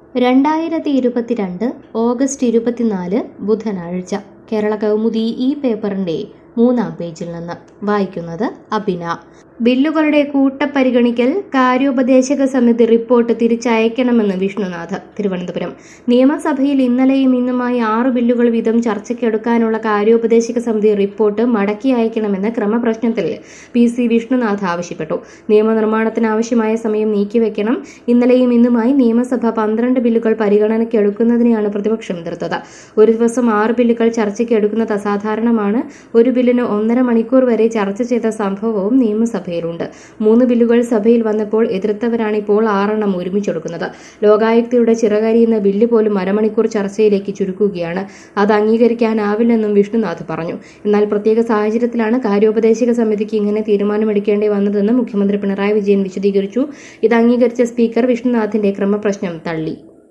രണ്ടായിരത്തി ഇരുപത്തിരണ്ട് ഓഗസ്റ്റ് ഇരുപത്തിനാല് ബുധനാഴ്ച കേരള കൗമുദി ഈ പേപ്പറിന്റെ മൂന്നാം പേജിൽ നിന്ന് വായിക്കുന്നത് അബിന ബില്ലുകളുടെ കൂട്ടപരിഗണിക്കൽ കാര്യോപദേശക സമിതി റിപ്പോർട്ട് തിരിച്ചയക്കണമെന്ന് വിഷ്ണുനാഥ് തിരുവനന്തപുരം നിയമസഭയിൽ ഇന്നലെയും ഇന്നുമായി ആറ് ബില്ലുകൾ വീതം ചർച്ചയ്ക്കെടുക്കാനുള്ള കാര്യോപദേശക സമിതി റിപ്പോർട്ട് മടക്കി അയക്കണമെന്ന് ക്രമപ്രശ്നത്തിൽ പി സി വിഷ്ണുനാഥ് ആവശ്യപ്പെട്ടു നിയമനിർമ്മാണത്തിന് ആവശ്യമായ സമയം നീക്കിവെക്കണം ഇന്നലെയും ഇന്നുമായി നിയമസഭ പന്ത്രണ്ട് ബില്ലുകൾ പരിഗണനയ്ക്ക് എടുക്കുന്നതിനെയാണ് പ്രതിപക്ഷം എതിർത്തത് ഒരു ദിവസം ആറ് ബില്ലുകൾ ചർച്ചയ്ക്ക് എടുക്കുന്നത് അസാധാരണമാണ് ഒരു ബില്ലിന് ഒന്നര മണിക്കൂർ വരെ ചർച്ച ചെയ്ത സംഭവവും നിയമസഭയിലുണ്ട് മൂന്ന് ബില്ലുകൾ സഭയിൽ വന്നപ്പോൾ എതിർത്തവരാണ് ഇപ്പോൾ ആറെണ്ണം ഒരുമിച്ചെടുക്കുന്നത് ലോകായുക്തയുടെ ചിറകരിയുന്ന ബില്ല് പോലും അരമണിക്കൂർ ചർച്ചയിലേക്ക് ചുരുക്കുകയാണ് അത് അംഗീകരിക്കാനാവില്ലെന്നും വിഷ്ണുനാഥ് പറഞ്ഞു എന്നാൽ പ്രത്യേക സാഹചര്യത്തിലാണ് കാര്യോപദേശക സമിതിക്ക് ഇങ്ങനെ തീരുമാനമെടുക്കേണ്ടി വന്നതെന്ന് മുഖ്യമന്ത്രി പിണറായി വിജയൻ വിശദീകരിച്ചു ഇത് അംഗീകരിച്ച സ്പീക്കർ വിഷ്ണുനാഥിന്റെ ക്രമപ്രശ്നം തള്ളി